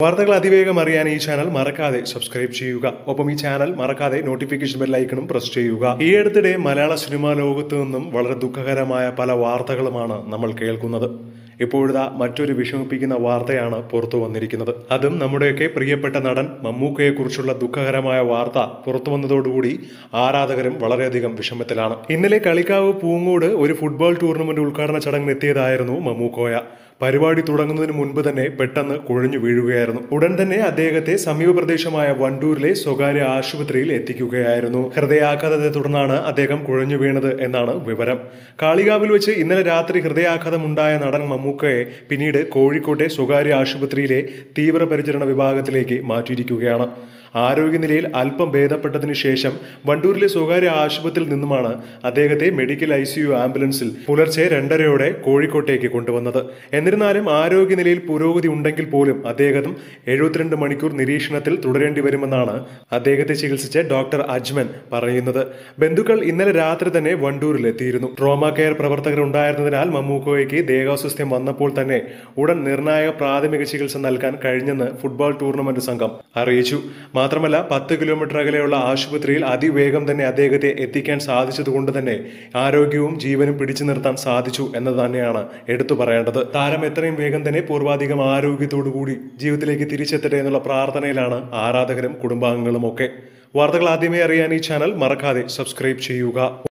വാർത്തകൾ അതിവേഗം അറിയാൻ ഈ ചാനൽ മറക്കാതെ സബ്സ്ക്രൈബ് ചെയ്യുക ഒപ്പം ഈ ചാനൽ മറക്കാതെ നോട്ടിഫിക്കേഷൻ ബെൽ ഐക്കണും പ്രസ് ചെയ്യുക ഈ അടുത്തിടെ മലയാള സിനിമാ ലോകത്തു നിന്നും വളരെ ദുഃഖകരമായ പല വാർത്തകളുമാണ് നമ്മൾ കേൾക്കുന്നത് ഇപ്പോഴിതാ മറ്റൊരു വിഷമിപ്പിക്കുന്ന വാർത്തയാണ് പുറത്തു വന്നിരിക്കുന്നത് അതും നമ്മുടെയൊക്കെ പ്രിയപ്പെട്ട നടൻ മമ്മൂക്കയെ കുറിച്ചുള്ള ദുഃഖകരമായ വാർത്ത പുറത്തു വന്നതോടുകൂടി ആരാധകരും വളരെയധികം വിഷമത്തിലാണ് ഇന്നലെ കളിക്കാവ് പൂങ്ങോട് ഒരു ഫുട്ബോൾ ടൂർണമെന്റ് ഉദ്ഘാടന ചടങ്ങിന് എത്തിയതായിരുന്നു മമ്മൂക്കോയ പരിപാടി തുടങ്ങുന്നതിന് മുൻപ് തന്നെ പെട്ടെന്ന് കുഴഞ്ഞു വീഴുകയായിരുന്നു ഉടൻ തന്നെ അദ്ദേഹത്തെ സമീപ പ്രദേശമായ വണ്ടൂരിലെ സ്വകാര്യ ആശുപത്രിയിൽ എത്തിക്കുകയായിരുന്നു ഹൃദയാഘാതത്തെ തുടർന്നാണ് അദ്ദേഹം കുഴഞ്ഞു വീണത് എന്നാണ് വിവരം കാളികാവിൽ വെച്ച് ഇന്നലെ രാത്രി ഹൃദയാഘാതം ഉണ്ടായ നടൻ മമ്മൂക്കയെ പിന്നീട് കോഴിക്കോട്ടെ സ്വകാര്യ ആശുപത്രിയിലെ തീവ്രപരിചരണ വിഭാഗത്തിലേക്ക് മാറ്റിയിരിക്കുകയാണ് ആരോഗ്യനിലയിൽ അല്പം ഭേദപ്പെട്ടതിനു ശേഷം വണ്ടൂരിലെ സ്വകാര്യ ആശുപത്രിയിൽ നിന്നുമാണ് അദ്ദേഹത്തെ മെഡിക്കൽ ഐ സി യു ആംബുലൻസിൽ പുലർച്ചെ രണ്ടരയോടെ കോഴിക്കോട്ടേക്ക് കൊണ്ടുവന്നത് എന്നിരുന്നാലും ആരോഗ്യനിലയിൽ പുരോഗതി ഉണ്ടെങ്കിൽ പോലും അദ്ദേഹം എഴുപത്തിരണ്ട് മണിക്കൂർ നിരീക്ഷണത്തിൽ തുടരേണ്ടി വരുമെന്നാണ് അദ്ദേഹത്തെ ചികിത്സിച്ച ഡോക്ടർ അജ്മൻ പറയുന്നത് ബന്ധുക്കൾ ഇന്നലെ രാത്രി തന്നെ വണ്ടൂരിൽ എത്തിയിരുന്നു ട്രോമ കെയർ പ്രവർത്തകർ ഉണ്ടായിരുന്നതിനാൽ മമ്മൂക്കോയ്ക്ക് ദേഹാസ്വസ്ഥ്യം വന്നപ്പോൾ തന്നെ ഉടൻ നിർണായക പ്രാഥമിക ചികിത്സ നൽകാൻ കഴിഞ്ഞെന്ന് ഫുട്ബോൾ ടൂർണമെന്റ് സംഘം അറിയിച്ചു മാത്രമല്ല പത്ത് കിലോമീറ്റർ അകലെയുള്ള ആശുപത്രിയിൽ അതിവേഗം തന്നെ അദ്ദേഹത്തെ എത്തിക്കാൻ സാധിച്ചതുകൊണ്ട് തന്നെ ആരോഗ്യവും ജീവനും പിടിച്ചു നിർത്താൻ സാധിച്ചു എന്നത് തന്നെയാണ് എടുത്തു പറയേണ്ടത് താരം എത്രയും വേഗം തന്നെ പൂർവാധികം ആരോഗ്യത്തോടുകൂടി ജീവിതത്തിലേക്ക് തിരിച്ചെത്തട്ടെ എന്നുള്ള പ്രാർത്ഥനയിലാണ് ആരാധകരും കുടുംബാംഗങ്ങളും ഒക്കെ വാർത്തകൾ ആദ്യമേ അറിയാൻ ഈ ചാനൽ മറക്കാതെ സബ്സ്ക്രൈബ് ചെയ്യുക